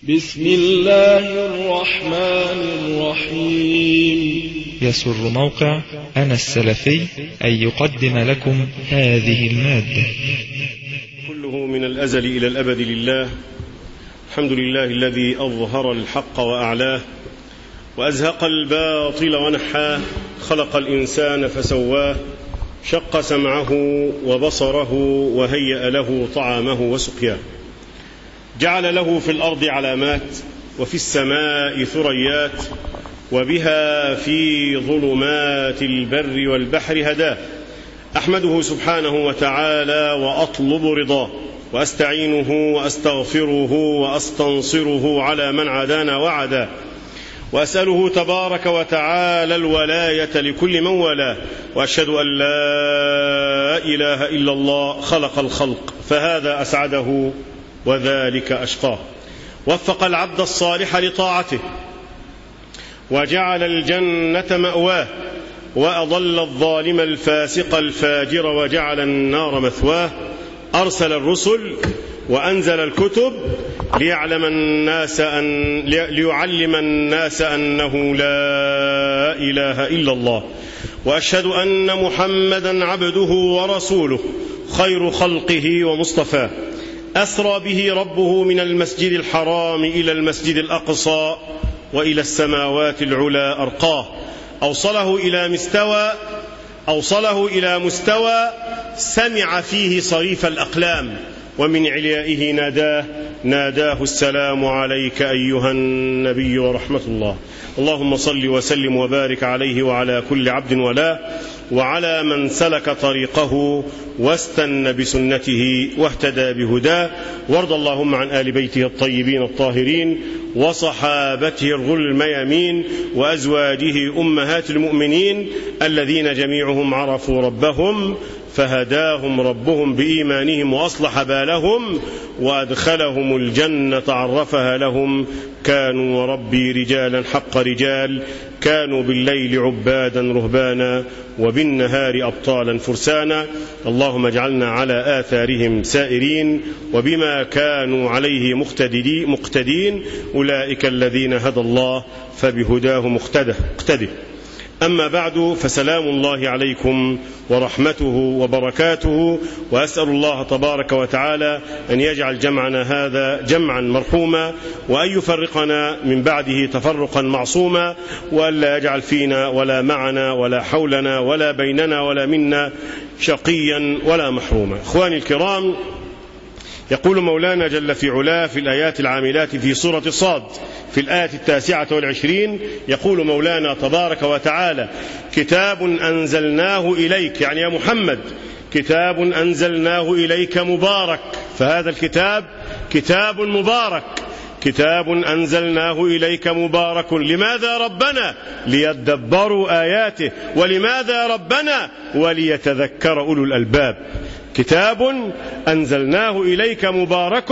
بسم الله الرحمن الرحيم يسر موقع أنا السلفي أن يقدم لكم هذه المادة كله من الأزل إلى الأبد لله الحمد لله الذي أظهر الحق وأعلاه وأزهق الباطل ونحاه خلق الإنسان فسواه شق سمعه وبصره وهيأ له طعامه وسقياه جعل له في الأرض علامات وفي السماء ثريات وبها في ظلمات البر والبحر هداه احمده سبحانه وتعالى واطلب رضاه واستعينه واستغفره واستنصره على من عادانا وعدا واساله تبارك وتعالى الولايه لكل من والاه واشهد ان لا اله الا الله خلق الخلق فهذا اسعده وذلك اشقاه وفق العبد الصالح لطاعته وجعل الجنه ماواه واضل الظالم الفاسق الفاجر وجعل النار مثواه ارسل الرسل وانزل الكتب ليعلم الناس ان ليعلم الناس انه لا اله الا الله واشهد ان محمدا عبده ورسوله خير خلقه ومصطفاه اسرى به ربه من المسجد الحرام الى المسجد الاقصى والى السماوات العلى ارقاه اوصله الى مستوى اوصله الى مستوى سمع فيه صريف الاقلام ومن عليائه ناداه ناداه السلام عليك ايها النبي ورحمه الله اللهم صل وسلم وبارك عليه وعلى كل عبد ولاه وعلى من سلك طريقه واستنى بسنته واهتدى بهداه وارض اللهم عن ال بيته الطيبين الطاهرين وصحابته الغر الميامين وازواجه امهات المؤمنين الذين جميعهم عرفوا ربهم فهداهم ربهم بايمانهم واصلح بالهم وادخلهم الجنه عرفها لهم كانوا وربي رجالا حق رجال كانوا بالليل عبادا رهبانا وبالنهار ابطالا فرسانا اللهم اجعلنا على اثارهم سائرين وبما كانوا عليه مقتدين مقتدين اولئك الذين هدى الله فبهداه مقتده اقتده أما بعد فسلام الله عليكم ورحمته وبركاته وأسأل الله تبارك وتعالى أن يجعل جمعنا هذا جمعا مرحوما وأن يفرقنا من بعده تفرقا معصوما وألا يجعل فينا ولا معنا ولا حولنا ولا بيننا ولا منا شقيا ولا محروما إخواني الكرام يقول مولانا جل في علاه في الآيات العاملات في سورة صاد في الآية التاسعة والعشرين يقول مولانا تبارك وتعالى كتاب أنزلناه إليك يعني يا محمد كتاب أنزلناه إليك مبارك فهذا الكتاب كتاب مبارك كتاب أنزلناه إليك مبارك لماذا ربنا ليدبروا آياته ولماذا ربنا وليتذكر أولو الألباب كتاب انزلناه اليك مبارك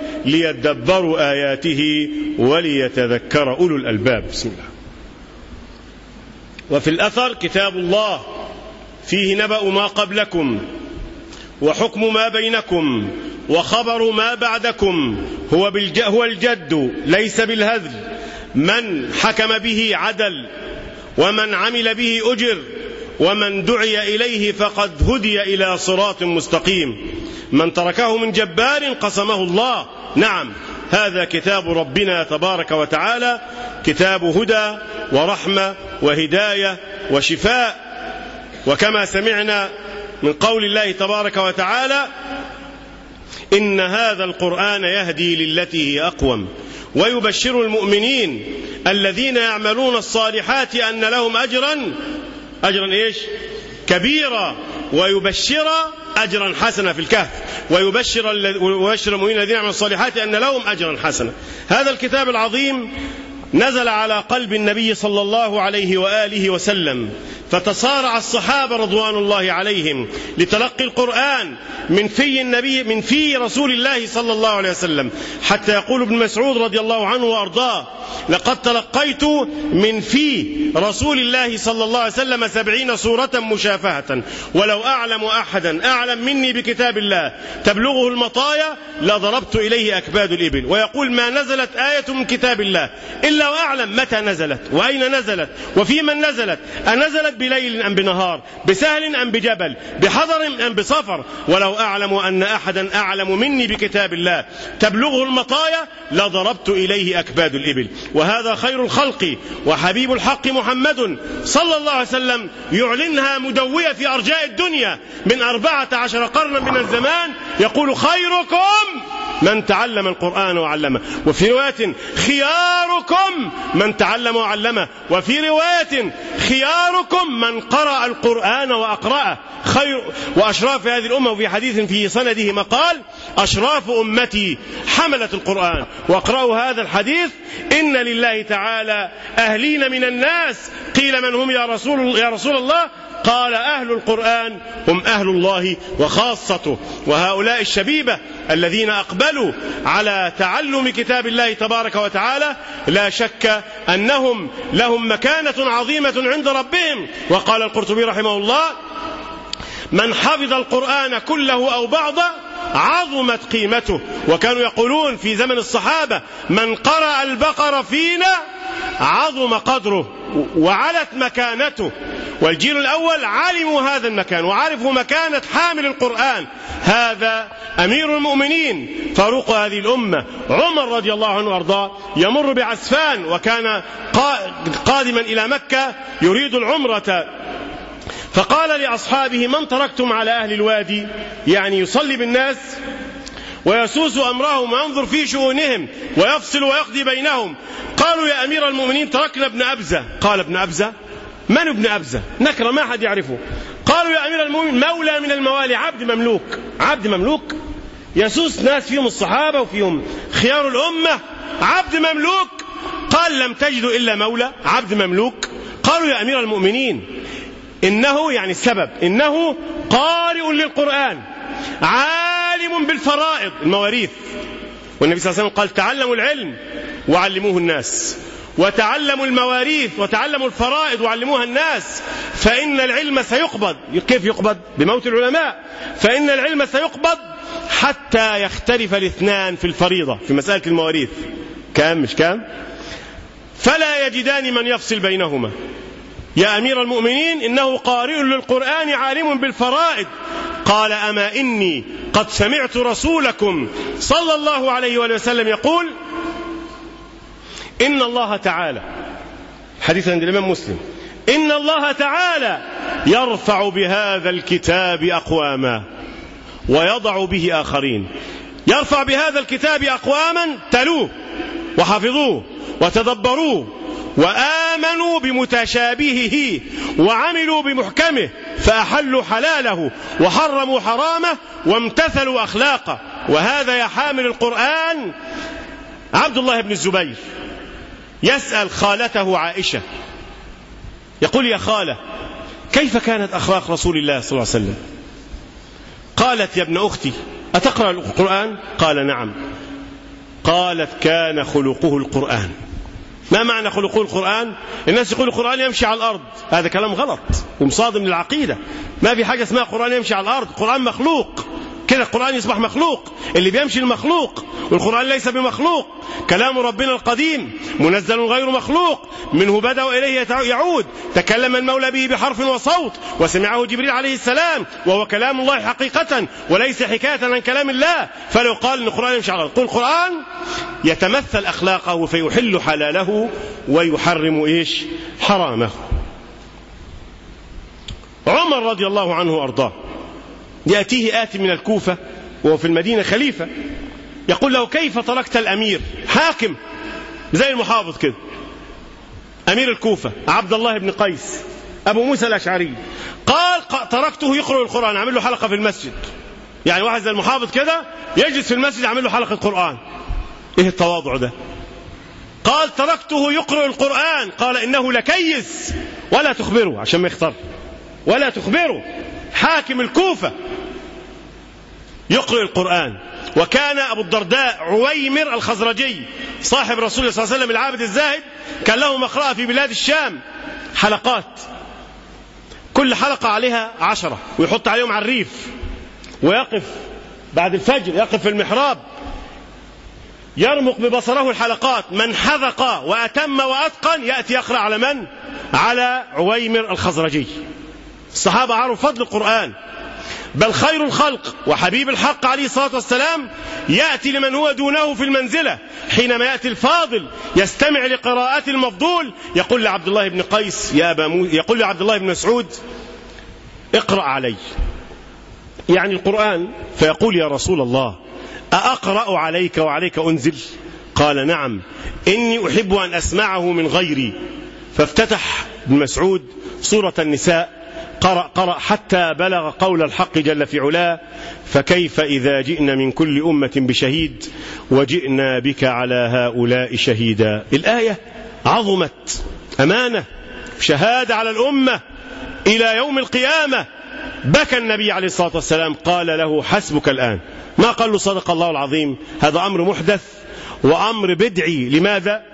ليدبروا اياته وليتذكر اولو الالباب بسم الله وفي الاثر كتاب الله فيه نبا ما قبلكم وحكم ما بينكم وخبر ما بعدكم هو, بالج... هو الجد ليس بالهذل من حكم به عدل ومن عمل به اجر ومن دعي اليه فقد هدي الى صراط مستقيم من تركه من جبار قسمه الله نعم هذا كتاب ربنا تبارك وتعالى كتاب هدى ورحمه وهدايه وشفاء وكما سمعنا من قول الله تبارك وتعالى ان هذا القران يهدي للتي هي اقوم ويبشر المؤمنين الذين يعملون الصالحات ان لهم اجرا أجرا إيش كبيرا ويبشر أجرا حسنا في الكهف ويبشر ويبشر المؤمنين الذين يعملون الصالحات أن لهم أجرا حسنا هذا الكتاب العظيم نزل على قلب النبي صلى الله عليه وآله وسلم فتصارع الصحابة رضوان الله عليهم لتلقي القرآن من في النبي من في رسول الله صلى الله عليه وسلم حتى يقول ابن مسعود رضي الله عنه وأرضاه لقد تلقيت من في رسول الله صلى الله عليه وسلم سبعين سورة مشافهة ولو أعلم أحدا أعلم مني بكتاب الله تبلغه المطايا لضربت إليه أكباد الإبل ويقول ما نزلت آية من كتاب الله إلا وأعلم متى نزلت وأين نزلت وفي من نزلت أنزلت بليل أم بنهار بسهل أم بجبل بحضر أم بسفر ولو أعلم أن أحدا أعلم مني بكتاب الله تبلغه المطايا لضربت إليه أكباد الإبل وهذا خير الخلق وحبيب الحق محمد صلى الله عليه وسلم يعلنها مدوية في أرجاء الدنيا من أربعة عشر قرنا من الزمان يقول خيركم من تعلم القرآن وعلمه وفي رواية خياركم من تعلم وعلمه وفي رواية خياركم من قرأ القرآن وأقرأه خير وأشراف هذه الأمة وفي حديث في سنده مقال أشراف أمتي حملة القرآن واقرأوا هذا الحديث إن لله تعالى أهلين من الناس قيل من هم يا رسول يا رسول الله قال أهل القرآن هم أهل الله وخاصته وهؤلاء الشبيبة الذين أقبلوا على تعلم كتاب الله تبارك وتعالى لا شك أنهم لهم مكانة عظيمة عند ربهم وقال القرطبي رحمه الله من حفظ القرآن كله أو بعضه عظمت قيمته وكانوا يقولون في زمن الصحابة من قرأ البقرة فينا عظم قدره وعلت مكانته والجيل الأول علموا هذا المكان وعرفوا مكانة حامل القرآن هذا أمير المؤمنين فاروق هذه الأمة عمر رضي الله عنه وأرضاه يمر بعسفان وكان قادما إلى مكة يريد العمرة فقال لأصحابه من تركتم على أهل الوادي يعني يصلي بالناس ويسوس أمرهم وينظر في شؤونهم ويفصل ويقضي بينهم قالوا يا أمير المؤمنين تركنا ابن أبزة قال ابن أبزة من ابن أبزة نكرة ما حد يعرفه قالوا يا أمير المؤمنين مولى من الموالي عبد مملوك عبد مملوك يسوس ناس فيهم الصحابة وفيهم خيار الأمة عبد مملوك قال لم تجدوا إلا مولى عبد مملوك قالوا يا أمير المؤمنين إنه يعني السبب إنه قارئ للقرآن عالم بالفرائض المواريث والنبي صلى الله عليه وسلم قال تعلموا العلم وعلموه الناس وتعلموا المواريث وتعلموا الفرائض وعلموها الناس فإن العلم سيقبض كيف يقبض بموت العلماء فإن العلم سيقبض حتى يختلف الاثنان في الفريضة في مسألة المواريث كام مش كام فلا يجدان من يفصل بينهما يا أمير المؤمنين إنه قارئ للقرآن عالم بالفرائض قال أما إني قد سمعت رسولكم صلى الله عليه وسلم يقول إن الله تعالى حديث عند الإمام مسلم إن الله تعالى يرفع بهذا الكتاب أقواما ويضع به آخرين يرفع بهذا الكتاب أقواما تلوه وحفظوه وتدبروه وآمنوا بمتشابهه وعملوا بمحكمه فأحلوا حلاله وحرموا حرامه وامتثلوا أخلاقه وهذا يا حامل القرآن عبد الله بن الزبير يسأل خالته عائشة يقول يا خالة كيف كانت أخلاق رسول الله صلى الله عليه وسلم قالت يا ابن أختي أتقرأ القرآن قال نعم قالت كان خلقه القرآن ما معنى خلقه القرآن الناس يقول القرآن يمشي على الأرض هذا كلام غلط ومصادم للعقيدة ما في حاجة اسمها قرآن يمشي على الأرض القرآن مخلوق كده القرآن يصبح مخلوق اللي بيمشي المخلوق والقرآن ليس بمخلوق كلام ربنا القديم منزل غير مخلوق منه بدأ وإليه يعود تكلم المولى به بحرف وصوت وسمعه جبريل عليه السلام وهو كلام الله حقيقة وليس حكاية عن كلام الله فلو قال ان القرآن يمشي على قل القرآن يتمثل أخلاقه فيحل حلاله ويحرم إيش حرامه عمر رضي الله عنه وأرضاه يأتيه آتي من الكوفة وهو في المدينة خليفة يقول له كيف تركت الأمير حاكم زي المحافظ كده أمير الكوفة عبد الله بن قيس أبو موسى الأشعري قال تركته يقرأ القرآن عمل له حلقة في المسجد يعني واحد زي المحافظ كده يجلس في المسجد عمل له حلقة قرآن إيه التواضع ده قال تركته يقرأ القرآن قال إنه لكيس ولا تخبره عشان ما يختار ولا تخبره حاكم الكوفة يقرأ القرآن وكان أبو الدرداء عويمر الخزرجي صاحب رسول الله صلى الله عليه وسلم العابد الزاهد كان له مقرأة في بلاد الشام حلقات كل حلقة عليها عشرة ويحط عليهم على الريف ويقف بعد الفجر يقف في المحراب يرمق ببصره الحلقات من حذق وأتم وأتقن يأتي يقرأ على من؟ على عويمر الخزرجي الصحابة عرفوا فضل القرآن بل خير الخلق وحبيب الحق عليه الصلاة والسلام يأتي لمن هو دونه في المنزلة حينما يأتي الفاضل يستمع لقراءات المفضول يقول لعبد الله بن قيس يا أبا مو يقول لعبد الله بن مسعود اقرأ علي يعني القرآن فيقول يا رسول الله أأقرأ عليك وعليك أنزل قال نعم إني أحب أن أسمعه من غيري فافتتح ابن مسعود سورة النساء قرأ قرأ حتى بلغ قول الحق جل في علاه فكيف إذا جئنا من كل أمة بشهيد وجئنا بك على هؤلاء شهيدا الآية عظمت أمانة شهادة على الأمة إلى يوم القيامة بكى النبي عليه الصلاة والسلام قال له حسبك الآن ما قال له صدق الله العظيم هذا أمر محدث وأمر بدعي لماذا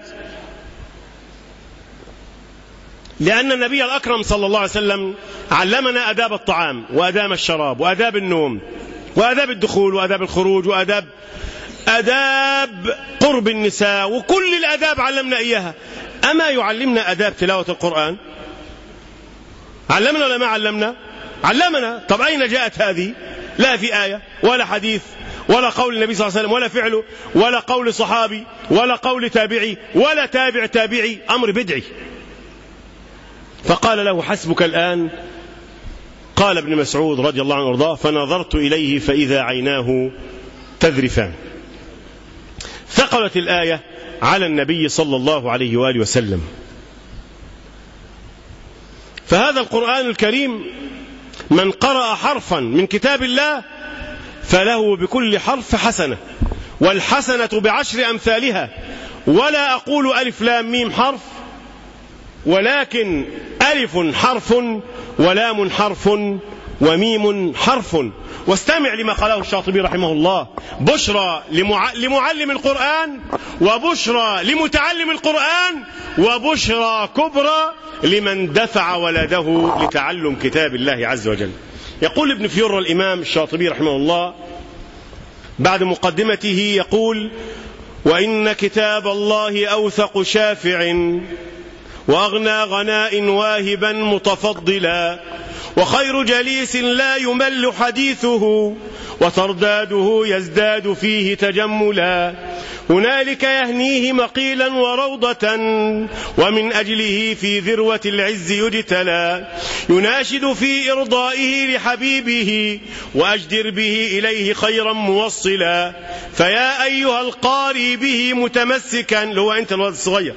لأن النبي الأكرم صلى الله عليه وسلم علمنا أداب الطعام وأداب الشراب وأداب النوم وأداب الدخول وأداب الخروج وأداب أداب قرب النساء وكل الأداب علمنا إياها أما يعلمنا أداب تلاوة القرآن علمنا ولا ما علمنا علمنا طب أين جاءت هذه لا في آية ولا حديث ولا قول النبي صلى الله عليه وسلم ولا فعله ولا قول صحابي ولا قول تابعي ولا تابع تابعي أمر بدعي فقال له حسبك الآن قال ابن مسعود رضي الله عنه وارضاه فنظرت إليه فإذا عيناه تذرفان ثقلت الآية على النبي صلى الله عليه وآله وسلم فهذا القرآن الكريم من قرأ حرفا من كتاب الله فله بكل حرف حسنة والحسنة بعشر أمثالها ولا أقول ألف لام ميم حرف ولكن ألف حرف ولام حرف وميم حرف واستمع لما قاله الشاطبي رحمه الله بشرى لمع... لمعلم القرآن وبشرى لمتعلم القرآن وبشرى كبرى لمن دفع ولده لتعلم كتاب الله عز وجل يقول ابن فيور الإمام الشاطبي رحمه الله بعد مقدمته يقول وإن كتاب الله أوثق شافع واغنى غناء واهبا متفضلا وخير جليس لا يمل حديثه وترداده يزداد فيه تجملا هنالك يهنيه مقيلا وروضة ومن أجله في ذروة العز يجتلى يناشد في إرضائه لحبيبه وأجدر به إليه خيرا موصلا فيا أيها القاري به متمسكا لو أنت الولد الصغير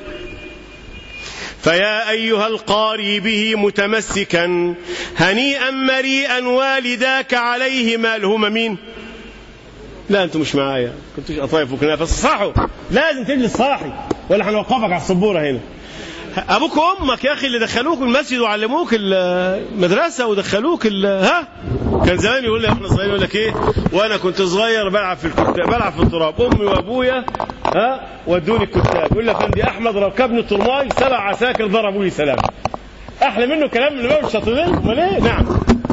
فيا أيها القاري به متمسكا هنيئا مريئا والداك عليهما الهم مين لا انتم مش معايا كنتوش قطايف وكنافه صحوا لازم تجلس صاحي ولا هنوقفك على السبوره هنا ابوك وامك يا اخي اللي دخلوك المسجد وعلموك المدرسه ودخلوك ها كان زمان يقول لي احنا صغيرين يقول لك ايه وانا كنت صغير بلعب في الكتاب بلعب في التراب امي وابويا ها ودوني الكتاب يقول لك عندي احمد ركبني الطرماي سبع عساكر ضربوا لي سلام احلى منه كلام من الامام الشاطبي امال ايه نعم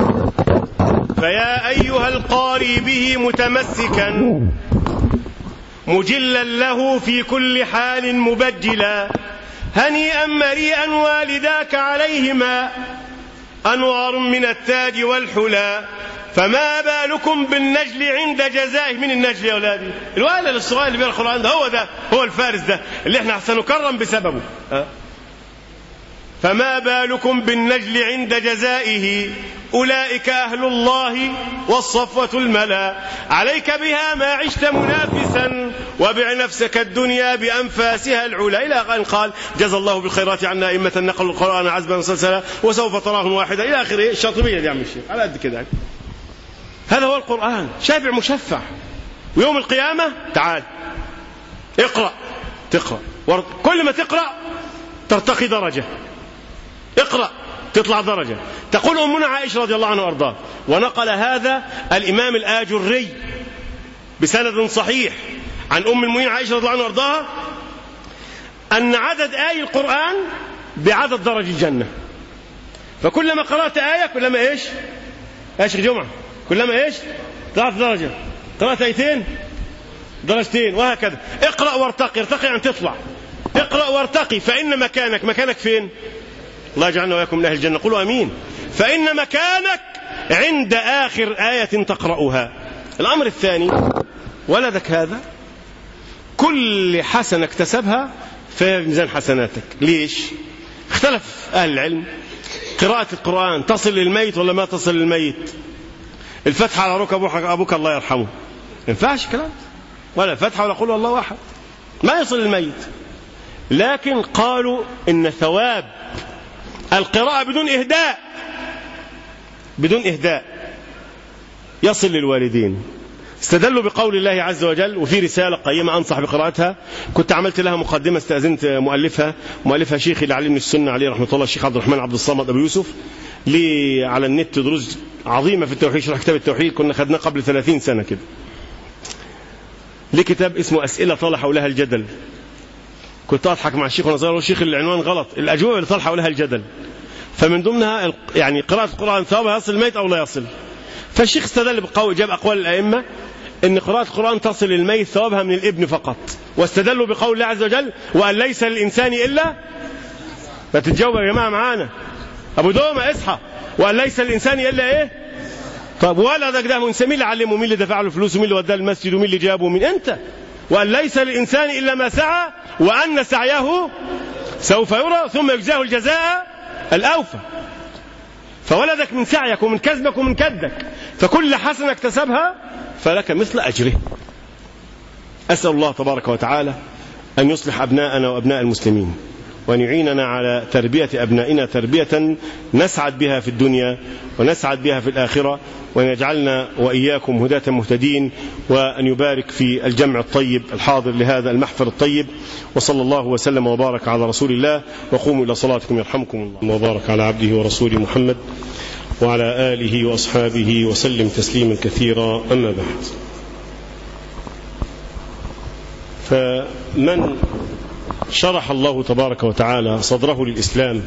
فيا ايها القاري به متمسكا مجلا له في كل حال مبجلا هنيئا مريئا والداك عليهما أنوار من التاج والحلى فما بالكم بالنجل عند جزائه من النجل يا أولادي الولد الصغير اللي بيقرأ القرآن ده هو ده هو الفارس ده اللي احنا سنكرم بسببه أه؟ فما بالكم بالنجل عند جزائه أولئك أهل الله والصفوة الملا عليك بها ما عشت منافسا وبع نفسك الدنيا بأنفاسها العلا إلى أن قال جزى الله بالخيرات عنا أئمة نقلوا القرآن عزبا مسلسلا وسوف تراهم واحدا إلى آخره الشاطبية دي يا عم الشيخ على قد كده هذا هو القرآن شافع مشفع ويوم القيامة تعال اقرأ تقرأ كل ما تقرأ ترتقي درجة اقرأ تطلع درجة تقول أمنا عائشة رضي الله عنها وأرضاها ونقل هذا الإمام الآجري بسند صحيح عن أم المؤمنين عائشة رضي الله عنها وأرضاها أن عدد آي القرآن بعدد درج الجنة فكلما قرأت آية كلما إيش إيش جمعة كلما إيش طلعت درجة قرأت آيتين درجتين وهكذا اقرأ وارتقي ارتقي أن تطلع اقرأ وارتقي فإن مكانك مكانك فين الله يجعلنا وإياكم من أهل الجنة قولوا أمين فإن مكانك عند آخر آية تقرأها الأمر الثاني ولدك هذا كل حسنة اكتسبها في ميزان حسناتك ليش اختلف أهل العلم قراءة القرآن تصل للميت ولا ما تصل للميت الفتح على ركب أبوك الله يرحمه ما ينفعش كلام ولا فتحة ولا قول الله أحد ما يصل للميت لكن قالوا إن ثواب القراءة بدون إهداء بدون إهداء يصل للوالدين استدلوا بقول الله عز وجل وفي رسالة قيمة أنصح بقراءتها كنت عملت لها مقدمة استأذنت مؤلفها مؤلفها شيخي اللي علمني السنة عليه رحمة الله الشيخ عبد الرحمن عبد الصمد أبو يوسف لي على النت دروس عظيمة في التوحيد شرح كتاب التوحيد كنا خدناه قبل 30 سنة كده ليه كتاب اسمه أسئلة طال حولها الجدل كنت أضحك مع الشيخ وانا صغير الشيخ العنوان غلط الأجوبة اللي طال حولها الجدل فمن ضمنها يعني قراءة القرآن ثوابها يصل الميت أو لا يصل فالشيخ استدل بقول جاب أقوال الأئمة ان قراءة القرآن تصل للميت ثوابها من الابن فقط واستدلوا بقول الله عز وجل وأن ليس للإنسان إلا ما تتجاوب يا جماعة معانا أبو دومة اصحى وأن ليس للإنسان إلا إيه طب ولدك ده من مين اللي علمه مين اللي دفع له فلوس ومين اللي وداه المسجد ومين اللي جابه من انت وأن ليس للإنسان إلا ما سعى وأن سعيه سوف يرى ثم يجزاه الجزاء الأوفى فولدك من سعيك ومن كسبك ومن كدك فكل حسنة اكتسبها فلك مثل أجره أسأل الله تبارك وتعالى أن يصلح أبناءنا وأبناء المسلمين وأن يعيننا على تربية أبنائنا تربية نسعد بها في الدنيا ونسعد بها في الآخرة وأن يجعلنا وإياكم هداة مهتدين وأن يبارك في الجمع الطيب الحاضر لهذا المحفل الطيب وصلى الله وسلم وبارك على رسول الله وقوموا إلى صلاتكم يرحمكم الله وبارك على عبده ورسوله محمد وعلى آله وأصحابه وسلم تسليما كثيرا أما بعد فمن شرح الله تبارك وتعالى صدره للإسلام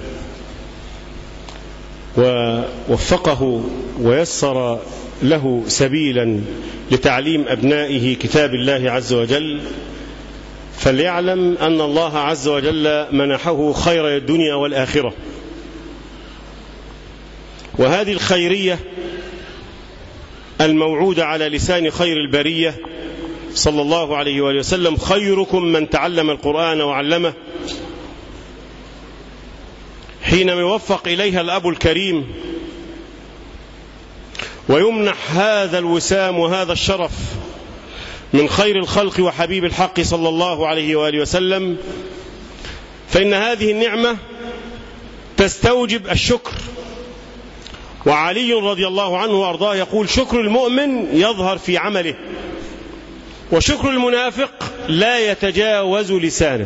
ووفقه ويسر له سبيلا لتعليم أبنائه كتاب الله عز وجل فليعلم أن الله عز وجل منحه خير الدنيا والآخرة وهذه الخيرية الموعودة على لسان خير البرية صلى الله عليه وآله وسلم خيركم من تعلم القرآن وعلمه حينما يوفق إليها الأب الكريم ويمنح هذا الوسام وهذا الشرف من خير الخلق وحبيب الحق صلى الله عليه وآله وسلم فإن هذه النعمة تستوجب الشكر وعلي رضي الله عنه وارضاه يقول شكر المؤمن يظهر في عمله وشكر المنافق لا يتجاوز لسانه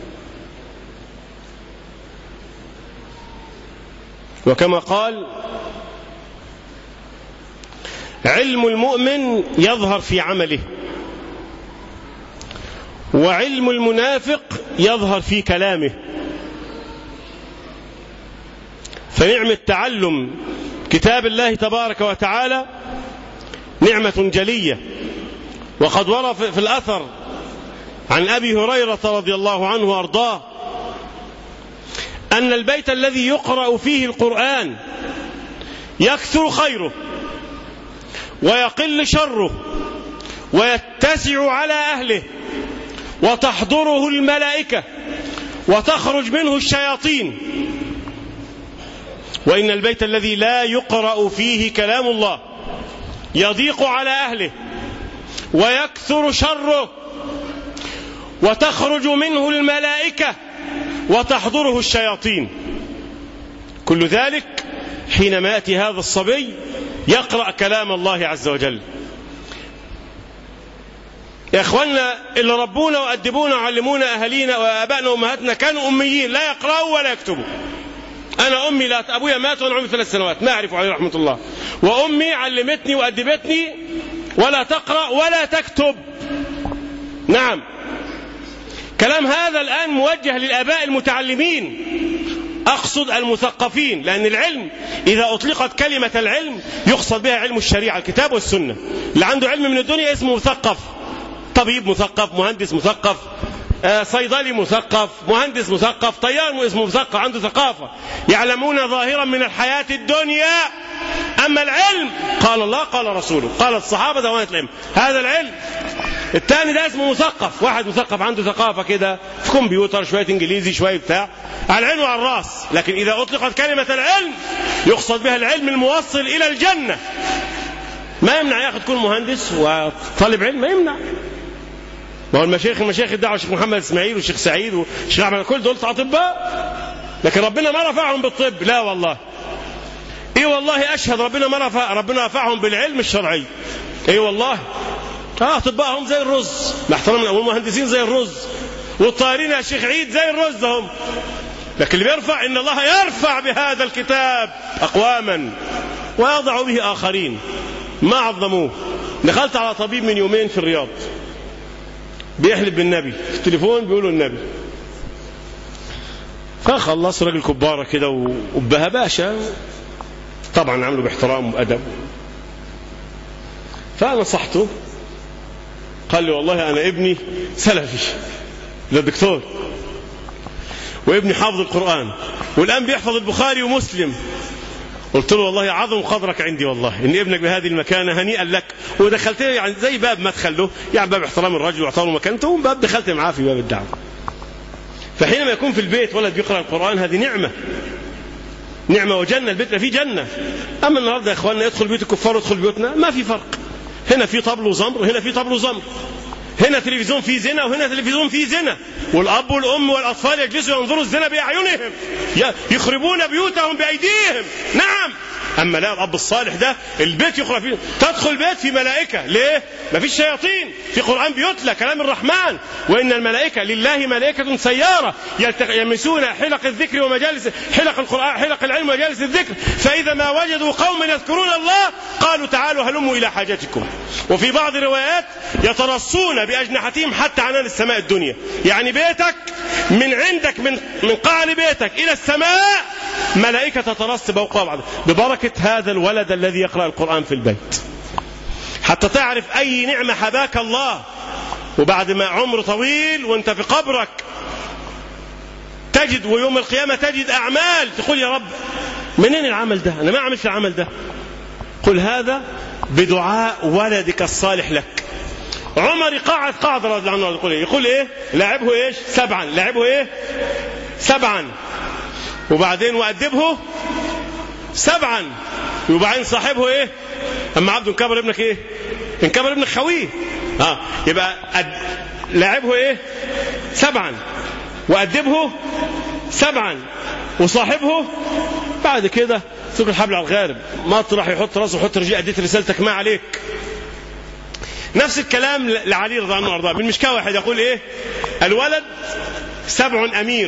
وكما قال علم المؤمن يظهر في عمله وعلم المنافق يظهر في كلامه فنعمة تعلم كتاب الله تبارك وتعالى نعمة جلية وقد ورد في الأثر عن أبي هريرة رضي الله عنه وأرضاه أن البيت الذي يقرأ فيه القرآن يكثر خيره ويقل شره ويتسع على أهله وتحضره الملائكة وتخرج منه الشياطين وإن البيت الذي لا يقرأ فيه كلام الله يضيق على أهله ويكثر شره وتخرج منه الملائكة وتحضره الشياطين كل ذلك حينما يأتي هذا الصبي يقرأ كلام الله عز وجل يا اخوانا اللي ربونا وادبونا وعلمونا اهالينا وابائنا وامهاتنا كانوا اميين لا يقراوا ولا يكتبوا انا امي لا ابويا مات وانا عمري ثلاث سنوات ما اعرف عليه رحمه الله وامي علمتني وادبتني ولا تقرا ولا تكتب نعم كلام هذا الان موجه للاباء المتعلمين اقصد المثقفين لان العلم اذا اطلقت كلمه العلم يقصد بها علم الشريعه الكتاب والسنه اللي عنده علم من الدنيا اسمه مثقف طبيب مثقف مهندس مثقف آه، صيدلي مثقف مهندس مثقف طيار اسمه مثقف عنده ثقافة يعلمون ظاهرا من الحياة الدنيا أما العلم قال الله قال رسوله قال الصحابة دوانة العلم هذا العلم الثاني ده اسمه مثقف واحد مثقف عنده ثقافة كده في كمبيوتر شوية انجليزي شوية بتاع على العين وعلى الراس لكن إذا أطلقت كلمة العلم يقصد بها العلم الموصل إلى الجنة ما يمنع ياخذ كل مهندس وطالب علم ما يمنع ما هو المشايخ المشايخ الدعوه الشيخ محمد اسماعيل والشيخ سعيد والشيخ احمد كل دول اطباء لكن ربنا ما رفعهم بالطب لا والله اي والله اشهد ربنا ما رفع ربنا رفعهم بالعلم الشرعي اي والله اه اطباء هم زي الرز مع احترامنا والمهندسين زي الرز والطائرين يا شيخ عيد زي الرز هم لكن اللي بيرفع ان الله يرفع بهذا الكتاب اقواما ويضع به اخرين ما عظموه دخلت على طبيب من يومين في الرياض بيحلف بالنبي في التليفون بيقولوا النبي فخلص راجل كبارة كده وبها باشا طبعا عمله باحترام وأدب فنصحته قال لي والله أنا ابني سلفي ده الدكتور وابني حافظ القرآن والآن بيحفظ البخاري ومسلم قلت له والله عظم قدرك عندي والله ان ابنك بهذه المكانه هنيئا لك ودخلت يعني زي باب مدخل له يعني باب احترام الرجل واعطاه مكانته باب دخلت معاه في باب الدعوه فحينما يكون في البيت ولد يقرا القران هذه نعمه نعمه وجنه البيت فيه جنه اما النهارده يا اخواننا يدخل بيوت الكفار ويدخل بيوتنا ما في فرق هنا في طبل وزمر هنا في طبل وزمر هنا تلفزيون فيه زنا وهنا تلفزيون فيه زنا والاب والام والاطفال يجلسوا ينظروا الزنا باعينهم يخربون بيوتهم بايديهم نعم اما لا الاب الصالح ده البيت يخرب فيه تدخل بيت في ملائكه ليه ما فيش شياطين في قران بيتلى كلام الرحمن وان الملائكه لله ملائكه سياره يلمسون حلق الذكر ومجالس حلق القران حلق العلم ومجالس الذكر فاذا ما وجدوا قوما يذكرون الله قالوا تعالوا هلموا الى حاجتكم وفي بعض الروايات يترصون باجنحتهم حتى عنان السماء الدنيا يعني بيتك من عندك من من قعر بيتك الى السماء ملائكه تترص فوق بعض ببركه هذا الولد الذي يقرا القران في البيت حتى تعرف اي نعمه حباك الله وبعد ما عمر طويل وانت في قبرك تجد ويوم القيامه تجد اعمال تقول يا رب منين العمل ده انا ما عملت العمل ده قل هذا بدعاء ولدك الصالح لك عمر قعد قعد رضي الله عنه يقول ايه يقول ايه لعبه ايش سبعا لعبه ايه سبعا وبعدين وأدبه سبعا وبعدين صاحبه ايه اما عبد انكبر ابنك ايه انكبر ابنك خويه اه يبقى أد... لعبه ايه سبعا وأدبه سبعا وصاحبه بعد كده سوق الحبل على الغارب مطرح يحط راسه يحط رجليه اديت رسالتك ما عليك نفس الكلام لعلي رضي الله عنه وارضاه بالمشكاه واحد يقول ايه الولد سبع امير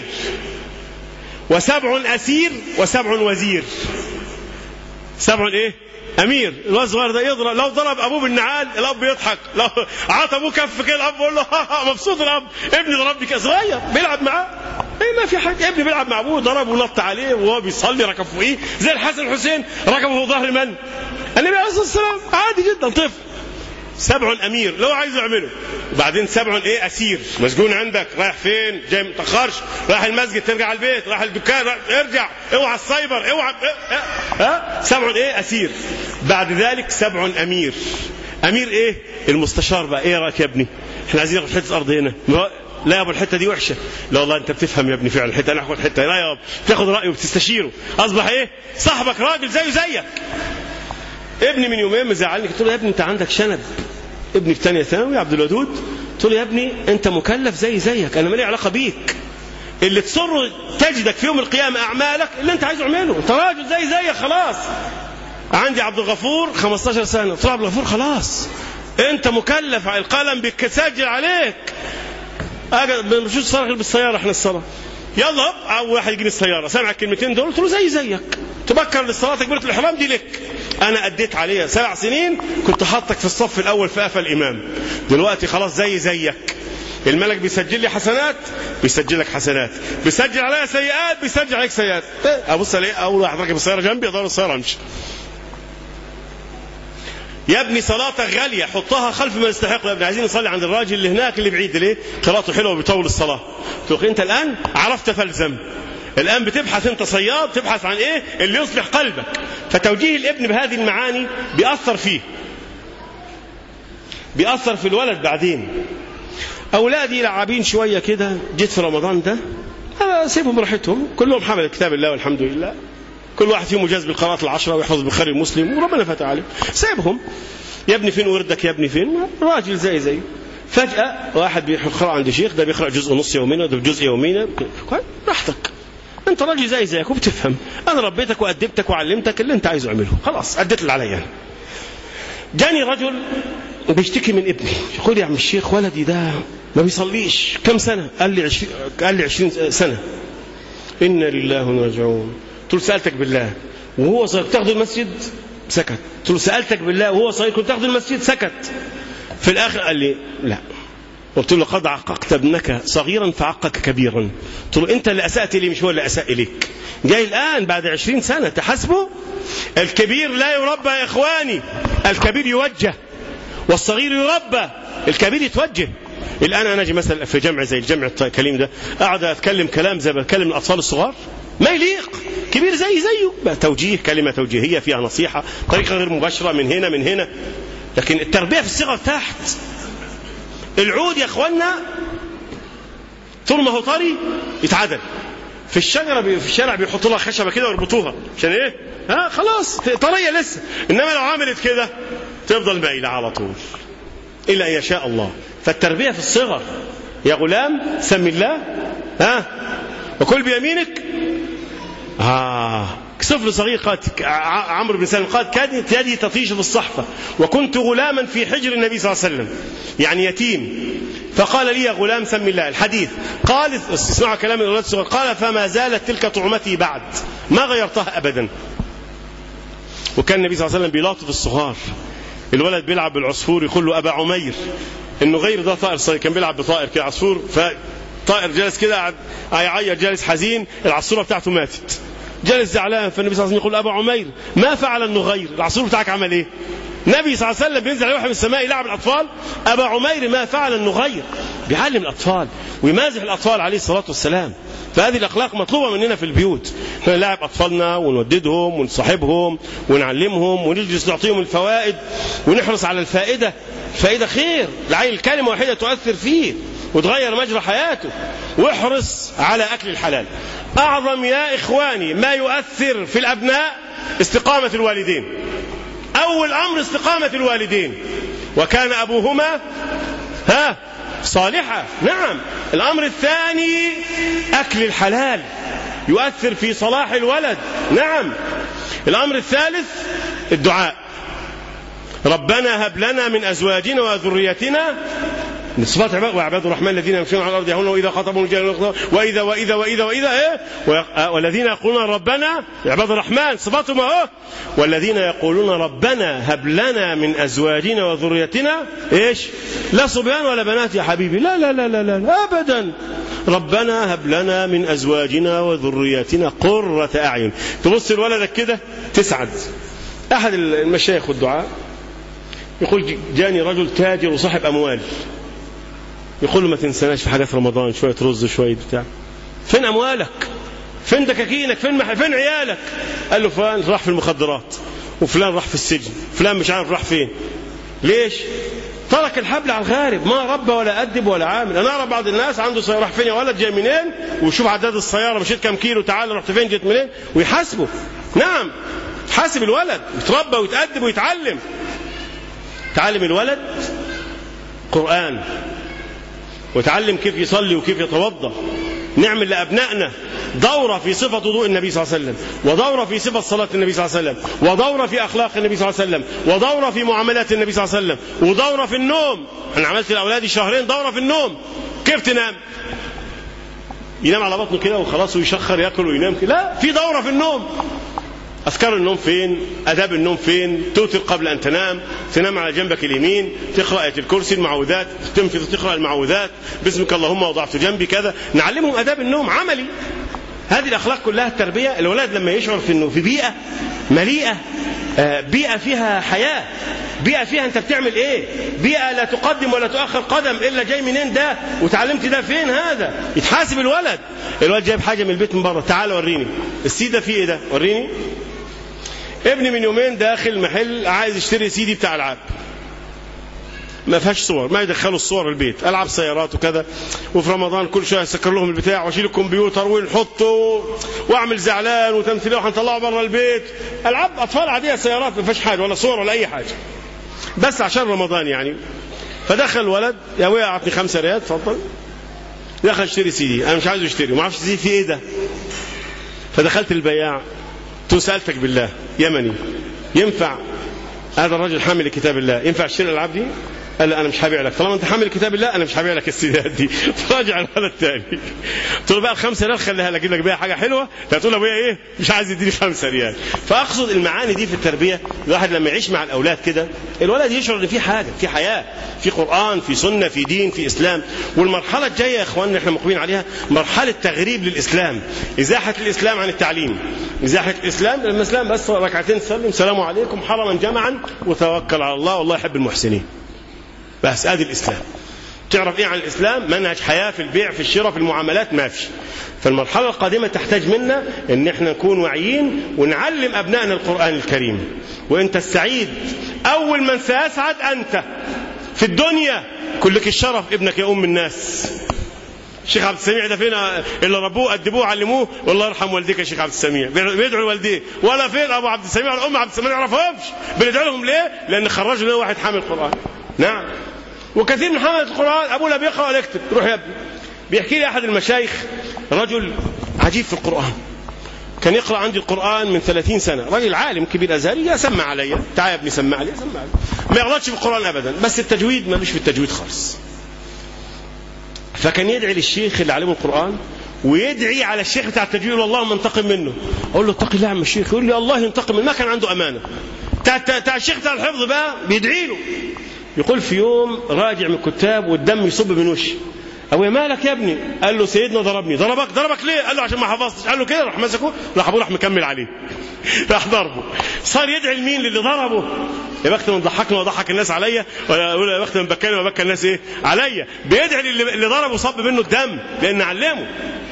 وسبع اسير وسبع وزير سبع ايه امير الولد الصغير ده يضرب لو ضرب ابوه بالنعال الاب يضحك لو عطى ابوه كف كده الاب يقول له مبسوط الاب ابني ضربني كده صغير بيلعب معاه ايه ما في حاجه ابني بيلعب مع ابوه ضرب ونط عليه وهو بيصلي ركب فوقيه زي الحسن الحسين ركبوا فوق ظهر من؟ النبي عليه الصلاه والسلام عادي جدا طفل سبع امير لو عايز يعمله وبعدين سبع ايه اسير مسجون عندك رايح فين جاي متاخرش رايح المسجد ترجع البيت رايح الدكان رايح ارجع اوعى السايبر اوعى ها سبع ايه اسير بعد ذلك سبع امير امير ايه المستشار بقى ايه رايك يا ابني احنا عايزين ناخد حته ارض هنا لا يا ابو الحته دي وحشه لا والله انت بتفهم يا ابني فعلا الحته انا هاخد حته لا يا ابو تاخد رايه وبتستشيره اصبح ايه صاحبك راجل زيه زيك ابني من يومين مزعلني قلت له يا ابني انت عندك شنب ابني في ثانيه ثانوي عبد الودود قلت له يا ابني انت مكلف زي زيك انا مالي علاقه بيك اللي تصر تجدك في يوم القيامه اعمالك اللي انت عايزه اعمله انت راجل زي زيك خلاص عندي عبد الغفور 15 سنه قلت له عبد الغفور خلاص انت مكلف القلم بيتسجل عليك مش الصلاه غير بالسياره احنا الصلاه يلا اول واحد يجيني السياره سامع الكلمتين دول قلت له زي زيك تبكر للصلاه تكبيره الاحرام دي لك انا اديت عليها سبع سنين كنت حاطك في الصف الاول في قفا الامام دلوقتي خلاص زي زيك الملك بيسجل لي حسنات بيسجل لك حسنات بيسجل عليا سيئات بيسجل عليك سيئات ابص الاقي اول واحد راكب السياره جنبي ادور السياره امشي يا ابني صلاتك غالية حطها خلف ما يستحق يا ابني عايزين نصلي عند الراجل اللي هناك اللي بعيد ليه قراءته حلوة وبيطول الصلاة قلت له انت الآن عرفت فالزم الآن بتبحث أنت صياد تبحث عن إيه اللي يصلح قلبك فتوجيه الابن بهذه المعاني بيأثر فيه بيأثر في الولد بعدين أولادي لعابين شوية كده جيت في رمضان ده أنا سيبهم براحتهم كلهم حمل كتاب الله والحمد لله كل واحد فيهم مجاز بالقراءة العشرة ويحفظ البخاري ومسلم وربنا فتح عليه سيبهم يا ابني فين وردك يا ابني فين راجل زي زي فجأة واحد بيقرأ عند شيخ ده بيقرأ جزء نص يومين ده جزء يومين براحتك انت راجل زي زيك وبتفهم انا ربيتك وادبتك وعلمتك اللي انت عايزه اعمله خلاص اديت اللي عليا جاني رجل بيشتكي من ابني يقول يا عم الشيخ ولدي ده ما بيصليش كم سنة قال لي عشرين, قال لي عشرين سنة إنا لله راجعون قلت له سألتك بالله وهو صغير تاخده المسجد سكت قلت له سألتك بالله وهو صغير كنت تاخده المسجد سكت في الآخر قال لي لا قلت له قد عققت ابنك صغيرا فعقك كبيرا قلت له انت اللي اسات لي مش هو اللي اساء اليك جاي الان بعد عشرين سنه تحاسبه الكبير لا يربى يا اخواني الكبير يوجه والصغير يربى الكبير يتوجه الان انا اجي مثلا في جمع زي الجمع الكريم ده اقعد اتكلم كلام زي بتكلم الاطفال الصغار ما يليق كبير زي زيه توجيه كلمه توجيهيه فيها نصيحه طريقه غير مباشره من هنا من هنا لكن التربيه في الصغر تحت العود يا اخوانا طول ما هو طري يتعدل في الشجره في الشارع بيحطوا لها خشبه كده ويربطوها عشان ايه؟ ها خلاص طريه لسه انما لو عملت كده تفضل مايله على طول الا ان يشاء الله فالتربيه في الصغر يا غلام سم الله ها وكل بيمينك آه طفل صغير قال عمرو بن سلمة قال كانت يدي تطيش في الصحفة وكنت غلاما في حجر النبي صلى الله عليه وسلم يعني يتيم فقال لي يا غلام سم الله الحديث قال اسمعوا كلام الأولاد الصغار قال فما زالت تلك طعمتي بعد ما غيرتها أبدا وكان النبي صلى الله عليه وسلم بيلاطف الصغار الولد بيلعب بالعصفور يقول له أبا عمير انه غير ده طائر صغير كان بيلعب بطائر كده عصفور فطائر جالس كده قاعد يعيط جالس حزين العصفوره بتاعته ماتت جالس زعلان فالنبي صلى الله عليه وسلم يقول ابا عمير ما فعل النغير العصفور بتاعك عمل ايه النبي صلى الله عليه وسلم بينزل عليه من السماء يلعب الاطفال ابا عمير ما فعل النغير بيعلم الاطفال ويمازح الاطفال عليه الصلاه والسلام فهذه الاخلاق مطلوبه مننا في البيوت احنا نلعب اطفالنا ونوددهم ونصاحبهم ونعلمهم ونجلس نعطيهم الفوائد ونحرص على الفائده الفائده خير العيل الكلمه واحده تؤثر فيه وتغير مجرى حياته واحرص على اكل الحلال اعظم يا اخواني ما يؤثر في الابناء استقامه الوالدين اول امر استقامه الوالدين وكان ابوهما ها صالحة نعم الأمر الثاني أكل الحلال يؤثر في صلاح الولد نعم الأمر الثالث الدعاء ربنا هب لنا من أزواجنا وذريتنا من صفات عباد وعباد الرحمن الذين يمشون على الارض يهون واذا خاطبهم الجاهلون واذا واذا واذا واذا ايه والذين يقولون ربنا عباد الرحمن صفاتهم اهو والذين يقولون ربنا هب لنا من ازواجنا وذريتنا ايش؟ لا صبيان ولا بنات يا حبيبي لا لا لا لا, لا ابدا ربنا هب لنا من ازواجنا وذرياتنا قرة اعين تبص لولدك كده تسعد احد المشايخ والدعاء يقول جاني رجل تاجر وصاحب اموال يقول له ما تنسناش في حاجات رمضان شويه رز شويه بتاع فين اموالك فين دكاكينك فين مح... فين عيالك قال له فلان راح في المخدرات وفلان راح في السجن فلان مش عارف راح فين ليش ترك الحبل على الغارب ما ربى ولا أدب ولا عامل أنا أرى بعض الناس عنده سيارة راح فين يا ولد جاي منين ويشوف عداد السيارة مشيت كم كيلو تعال رحت فين جيت منين ويحاسبه نعم حاسب الولد يتربى ويتأدب ويتعلم تعلم الولد قرآن وتعلم كيف يصلي وكيف يتوضا نعمل لأبنائنا دورة في صفة وضوء النبي صلى الله عليه وسلم ودورة في صفة صلاة النبي صلى الله عليه وسلم ودورة في أخلاق النبي صلى الله عليه وسلم ودورة في معاملات النبي صلى الله عليه وسلم ودورة في النوم أنا عملت لأولادي شهرين دورة في النوم كيف تنام ينام على بطنه كده وخلاص ويشخر ياكل وينام كده لا في دورة في النوم أذكار النوم فين أداب النوم فين توتر قبل أن تنام تنام على جنبك اليمين تقرأ آية الكرسي المعوذات تنفذ تقرأ المعوذات باسمك اللهم وضعت جنبي كذا نعلمهم أداب النوم عملي هذه الأخلاق كلها التربية الولد لما يشعر في أنه في بيئة مليئة بيئة فيها حياة بيئة فيها أنت بتعمل إيه بيئة لا تقدم ولا تؤخر قدم إلا جاي منين ده وتعلمت ده فين هذا يتحاسب الولد الولد جايب حاجة من البيت من بره تعال وريني السي ده فيه إيه ده وريني ابني من يومين داخل محل عايز يشتري سي دي بتاع العاب ما فيهاش صور ما يدخلوا الصور البيت العاب سيارات وكذا وفي رمضان كل شويه اسكر لهم البتاع واشيل الكمبيوتر ونحطه واعمل زعلان وتمثيليه وهنطلعه بره البيت العاب اطفال عاديه سيارات ما فيهاش حاجه ولا صور ولا اي حاجه بس عشان رمضان يعني فدخل الولد يا ابويا اعطني خمسة ريال اتفضل دخل اشتري سي دي انا مش عايز اشتري ما اعرفش سي دي في ايه ده فدخلت البياع قلت سالتك بالله يمني ينفع هذا الرجل حامل كتاب الله ينفع اشتري الالعاب دي؟ قال لا انا مش هبيع لك طالما انت حامل كتاب الله انا مش هبيع لك السيدات دي فراجع الولد تاني قلت له بقى الخمسة ريال خليها لك اجيب لك بيها حاجه حلوه هتقول ابويا ايه مش عايز يديني خمسة ريال فاقصد المعاني دي في التربيه الواحد لما يعيش مع الاولاد كده الولد يشعر ان في حاجه في حياه في قران في سنه في دين في اسلام والمرحله الجايه يا اخواننا احنا مقبلين عليها مرحله تغريب للاسلام ازاحه الاسلام عن التعليم ازاحه الاسلام لما الاسلام بس ركعتين تسلم سلام عليكم حرما جمعا وتوكل على الله والله يحب المحسنين بس ادي الاسلام تعرف ايه عن الاسلام منهج حياه في البيع في الشراء في المعاملات ما فيش فالمرحله القادمه تحتاج منا ان احنا نكون واعيين ونعلم ابنائنا القران الكريم وانت السعيد اول من سيسعد انت في الدنيا كلك الشرف ابنك يا ام الناس الشيخ عبد السميع ده فين اللي ربوه ادبوه علموه والله يرحم والديك يا شيخ عبد السميع بيدعوا لوالديه ولا فين ابو عبد السميع ولا ام عبد السميع ما يعرفهمش بندعو لهم ليه؟ لان خرجوا له واحد حامل قران نعم وكثير من حملة القرآن أبوه لا بيقرأ ولا يكتب روح يا ابني بيحكي لي أحد المشايخ رجل عجيب في القرآن كان يقرأ عندي القرآن من 30 سنة راجل عالم كبير أزهري يا سمع عليا تعال يا ابني سمع علي سمع علي ما يغلطش في القرآن أبدا بس التجويد ملوش في التجويد خالص فكان يدعي للشيخ اللي علمه القرآن ويدعي على الشيخ بتاع التجويد اللهم انتقم منه اقول له اتق الله يا عم الشيخ يقول لي الله ينتقم منه ما كان عنده امانه بتاع الشيخ بتاع الحفظ بقى بيدعي له يقول في يوم راجع من الكتاب والدم يصب من وشي ابويا مالك يا ابني قال له سيدنا ضربني ضربك ضربك ليه قال له عشان ما حفظتش قال له كده راح مسكه راح ابوه راح مكمل عليه راح ضربه صار يدعي لمين للي ضربه يا بخت من ضحكني وضحك الناس عليا ولا يقول يا بخت من بكاني وبكى الناس ايه عليا بيدعي للي ضربه صب منه الدم لان علمه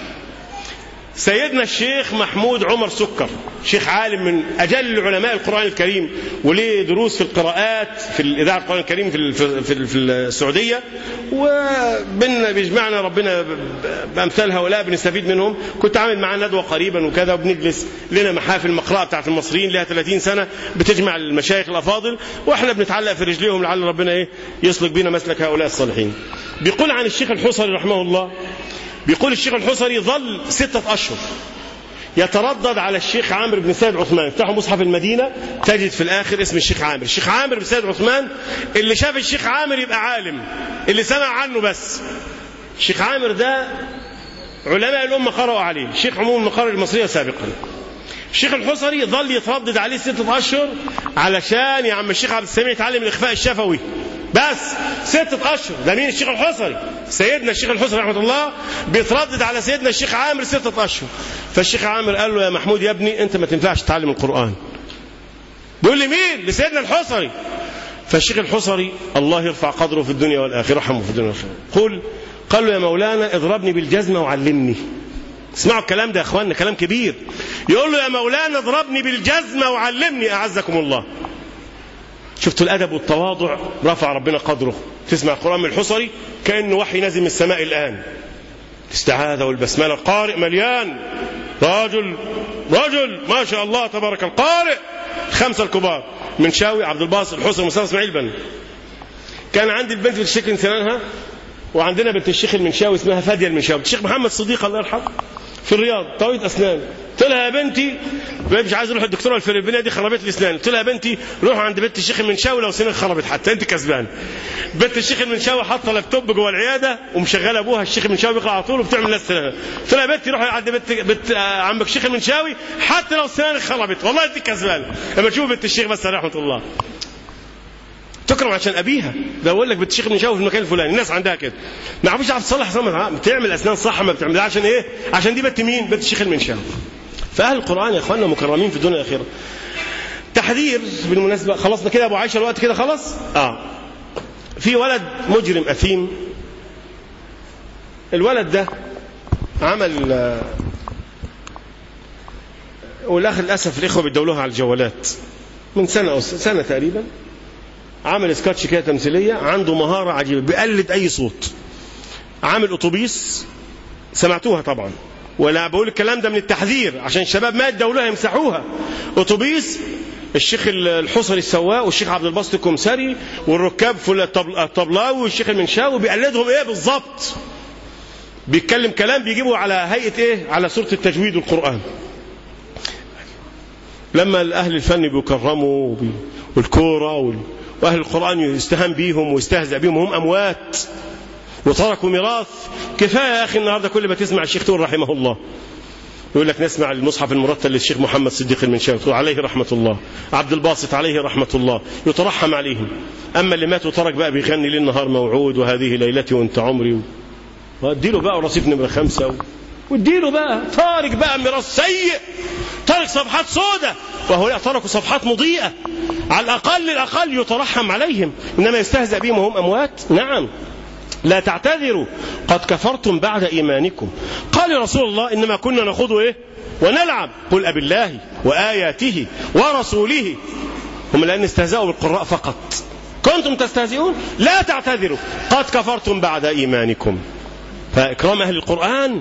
سيدنا الشيخ محمود عمر سكر شيخ عالم من اجل علماء القران الكريم وليه دروس في القراءات في الاذاعه القران الكريم في في, في السعوديه وبيننا بيجمعنا ربنا بامثال هؤلاء بنستفيد منهم كنت عامل معاه ندوه قريبا وكذا وبنجلس لنا محافل المقرأة بتاعت المصريين لها 30 سنه بتجمع المشايخ الافاضل واحنا بنتعلق في رجليهم لعل ربنا ايه يسلك بينا مسلك هؤلاء الصالحين بيقول عن الشيخ الحصري رحمه الله بيقول الشيخ الحصري ظل ستة أشهر يتردد على الشيخ عامر بن سيد عثمان افتحوا مصحف المدينة تجد في الآخر اسم الشيخ عامر الشيخ عامر بن سيد عثمان اللي شاف الشيخ عامر يبقى عالم اللي سمع عنه بس الشيخ عامر ده علماء الأمة قرأوا عليه الشيخ عموم المقارئ المصرية سابقا الشيخ الحصري ظل يتردد عليه ستة أشهر علشان يا عم الشيخ عبد السميع يتعلم الإخفاء الشفوي بس ستة أشهر ده مين الشيخ الحصري سيدنا الشيخ الحصري رحمة الله بيتردد على سيدنا الشيخ عامر ستة أشهر فالشيخ عامر قال له يا محمود يا ابني أنت ما تنفعش تتعلم القرآن بيقول لي مين لسيدنا الحصري فالشيخ الحصري الله يرفع قدره في الدنيا والآخرة رحمه في الدنيا والآخرة قل قال له يا مولانا اضربني بالجزمة وعلمني اسمعوا الكلام ده يا اخوانا كلام كبير يقول له يا مولانا اضربني بالجزمة وعلمني أعزكم الله شفتوا الأدب والتواضع رفع ربنا قدره تسمع القرآن من الحصري كأنه وحي نازل من السماء الآن الاستعاذة والبسملة القارئ مليان رجل رجل ما شاء الله تبارك القارئ خمسة الكبار من شاوي عبد الباسط الحسن مصطفى اسماعيل بن كان عندي البنت بتشتكي من سنانها وعندنا بنت الشيخ المنشاوي اسمها فاديه المنشاوي الشيخ محمد صديق الله يرحمه في الرياض طبيبه اسنان قلت لها يا بنتي مش عايز اروح الدكتوره الفلبينيه دي خربت لي اسناني قلت لها يا بنتي روح عند بنت الشيخ المنشاوي لو سنك خربت حتى انت كسبان بنت الشيخ المنشاوي حاطه لابتوب جوه العياده ومشغله ابوها الشيخ المنشاوي بيقرا على طول وبتعمل ناس سنانها قلت لها يا بنتي روحي عند بنت, بنت آه، عمك الشيخ المنشاوي حتى لو سنانك خربت والله انت كسبان لما تشوف بنت الشيخ بس رحمه الله تكرم عشان ابيها ده اقول لك بتشيخ من شاوي في المكان الفلاني الناس عندها كده ما عرفش تعرف تصلح اسنانها بتعمل اسنان صح ما بتعمل عشان ايه عشان دي بنت مين بنت الشيخ المنشاوي فاهل القران يا اخواننا مكرمين في الدنيا الاخره تحذير بالمناسبه خلصنا كده ابو عائشه الوقت كده خلاص اه في ولد مجرم اثيم الولد ده عمل آه، والاخر للاسف الاخوه بيدولوها على الجوالات من سنه او سنه تقريبا عمل سكتش كده تمثيليه عنده مهاره عجيبه بيقلد اي صوت عامل اتوبيس سمعتوها طبعا ولا بقول الكلام ده من التحذير عشان الشباب ما يدولوها يمسحوها اتوبيس الشيخ الحصري السواق والشيخ عبد الباسط الكمسري والركاب في الطبل- الطبلاوي والشيخ المنشاوي بيقلدهم ايه بالظبط بيتكلم كلام بيجيبه على هيئه ايه على سوره التجويد والقران لما اهل الفن بيكرموا وبي- والكوره وال- واهل القران يستهان بيهم ويستهزأ بيهم وهم اموات وتركوا ميراث كفايه يا اخي النهارده كل ما تسمع الشيخ تقول رحمه الله يقول لك نسمع المصحف المرتل للشيخ محمد صديق المنشاوي تقول عليه رحمه الله عبد الباسط عليه رحمه الله يترحم عليهم اما اللي مات وترك بقى بيغني ليل نهار موعود وهذه ليلتي وانت عمري و... واديله بقى رصيف نمره خمسه و... واديله بقى تارك بقى ميراث سيء تارك صفحات سوداء وهؤلاء تركوا صفحات مضيئه على الاقل الاقل يترحم عليهم انما يستهزأ بهم وهم اموات نعم لا تعتذروا قد كفرتم بعد ايمانكم قال رسول الله انما كنا نخوض ايه ونلعب قل ابي الله واياته ورسوله هم لان استهزأوا بالقراء فقط كنتم تستهزئون لا تعتذروا قد كفرتم بعد ايمانكم فاكرام اهل القران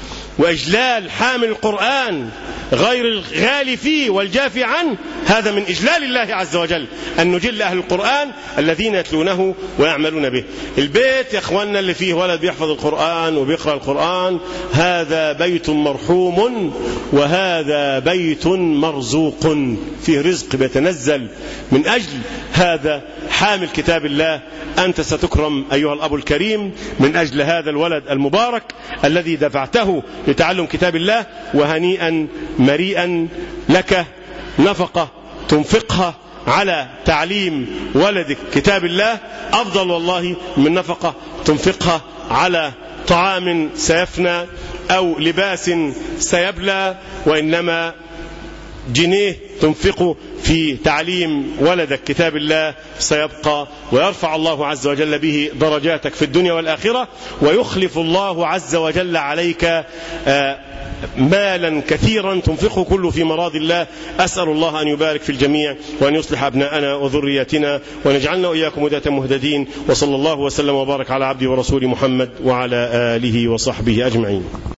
واجلال حامل القران غير الغالي فيه والجافي عنه هذا من اجلال الله عز وجل ان نجل اهل القران الذين يتلونه ويعملون به البيت يا اخواننا اللي فيه ولد بيحفظ القران وبيقرا القران هذا بيت مرحوم وهذا بيت مرزوق فيه رزق بيتنزل من اجل هذا حامل كتاب الله انت ستكرم ايها الاب الكريم من اجل هذا الولد المبارك الذي دفعته لتعلم كتاب الله وهنيئا مريئا لك نفقه تنفقها على تعليم ولدك كتاب الله افضل والله من نفقه تنفقها على طعام سيفنى او لباس سيبلى وانما جنيه تنفقه في تعليم ولدك كتاب الله سيبقى ويرفع الله عز وجل به درجاتك في الدنيا والآخرة ويخلف الله عز وجل عليك آه، مالا كثيرا تنفقه كله في مراض الله أسأل الله أن يبارك في الجميع وأن يصلح أبناءنا وذريتنا ونجعلنا وإياكم هداة مهتدين وصلى الله وسلم وبارك على عبده ورسوله محمد وعلى آله وصحبه أجمعين